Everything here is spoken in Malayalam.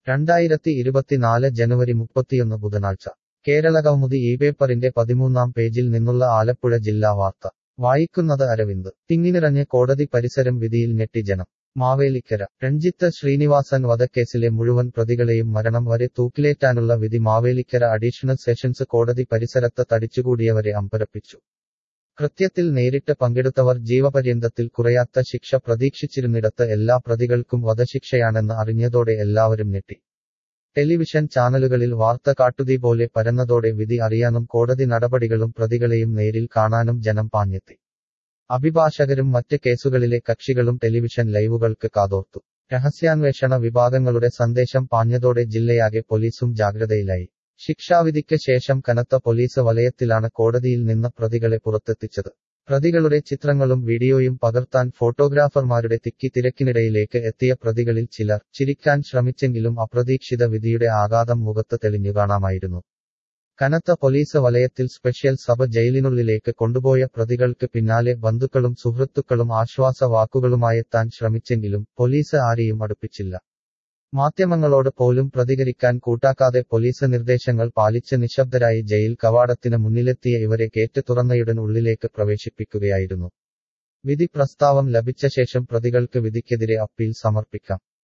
രണ്ടായിരത്തി ഇരുപത്തിനാല് ജനുവരി മുപ്പത്തിയൊന്ന് ബുധനാഴ്ച കേരളകൗമുദി ഈ പേപ്പറിന്റെ പതിമൂന്നാം പേജിൽ നിന്നുള്ള ആലപ്പുഴ ജില്ലാ വാർത്ത വായിക്കുന്നത് അരവിന്ദ് തിങ്ങിനിറഞ്ഞ് കോടതി പരിസരം വിധിയിൽ ഞെട്ടി ജനം മാവേലിക്കര രഞ്ജിത്ത് ശ്രീനിവാസൻ വധക്കേസിലെ മുഴുവൻ പ്രതികളെയും മരണം വരെ തൂക്കിലേറ്റാനുള്ള വിധി മാവേലിക്കര അഡീഷണൽ സെഷൻസ് കോടതി പരിസരത്ത് തടിച്ചുകൂടിയവരെ അമ്പരപ്പിച്ചു കൃത്യത്തിൽ നേരിട്ട് പങ്കെടുത്തവർ ജീവപര്യന്തത്തിൽ കുറയാത്ത ശിക്ഷ പ്രതീക്ഷിച്ചിരുന്നിടത്ത് എല്ലാ പ്രതികൾക്കും വധശിക്ഷയാണെന്ന് അറിഞ്ഞതോടെ എല്ലാവരും ഞെട്ടി ടെലിവിഷൻ ചാനലുകളിൽ വാർത്ത കാട്ടുതീ പോലെ പരന്നതോടെ വിധി അറിയാനും കോടതി നടപടികളും പ്രതികളെയും നേരിൽ കാണാനും ജനം പാഞ്ഞെത്തി അഭിഭാഷകരും മറ്റ് കേസുകളിലെ കക്ഷികളും ടെലിവിഷൻ ലൈവുകൾക്ക് കാതോർത്തു രഹസ്യാന്വേഷണ വിഭാഗങ്ങളുടെ സന്ദേശം പാഞ്ഞതോടെ ജില്ലയാകെ പോലീസും ജാഗ്രതയിലായി ശിക്ഷാവിധിക്ക് ശേഷം കനത്ത പോലീസ് വലയത്തിലാണ് കോടതിയിൽ നിന്ന് പ്രതികളെ പുറത്തെത്തിച്ചത് പ്രതികളുടെ ചിത്രങ്ങളും വീഡിയോയും പകർത്താൻ ഫോട്ടോഗ്രാഫർമാരുടെ തിക്കി തിരക്കിനിടയിലേക്ക് എത്തിയ പ്രതികളിൽ ചിലർ ചിരിക്കാൻ ശ്രമിച്ചെങ്കിലും അപ്രതീക്ഷിത വിധിയുടെ ആഘാതം മുഖത്ത് തെളിഞ്ഞു കാണാമായിരുന്നു കനത്ത പോലീസ് വലയത്തിൽ സ്പെഷ്യൽ സബ് ജയിലിനുള്ളിലേക്ക് കൊണ്ടുപോയ പ്രതികൾക്ക് പിന്നാലെ ബന്ധുക്കളും സുഹൃത്തുക്കളും ആശ്വാസ വാക്കുകളുമായെത്താൻ ശ്രമിച്ചെങ്കിലും പോലീസ് ആരെയും അടുപ്പിച്ചില്ല മാധ്യമങ്ങളോട് പോലും പ്രതികരിക്കാൻ കൂട്ടാക്കാതെ പോലീസ് നിർദ്ദേശങ്ങൾ പാലിച്ച് നിശബ്ദരായി ജയിൽ കവാടത്തിന് മുന്നിലെത്തിയ ഇവരെ കേറ്റ് തുറന്നയുടൻ ഉള്ളിലേക്ക് പ്രവേശിപ്പിക്കുകയായിരുന്നു വിധി പ്രസ്താവം ലഭിച്ച ശേഷം പ്രതികൾക്ക് വിധിക്കെതിരെ അപ്പീൽ സമർപ്പിക്കാം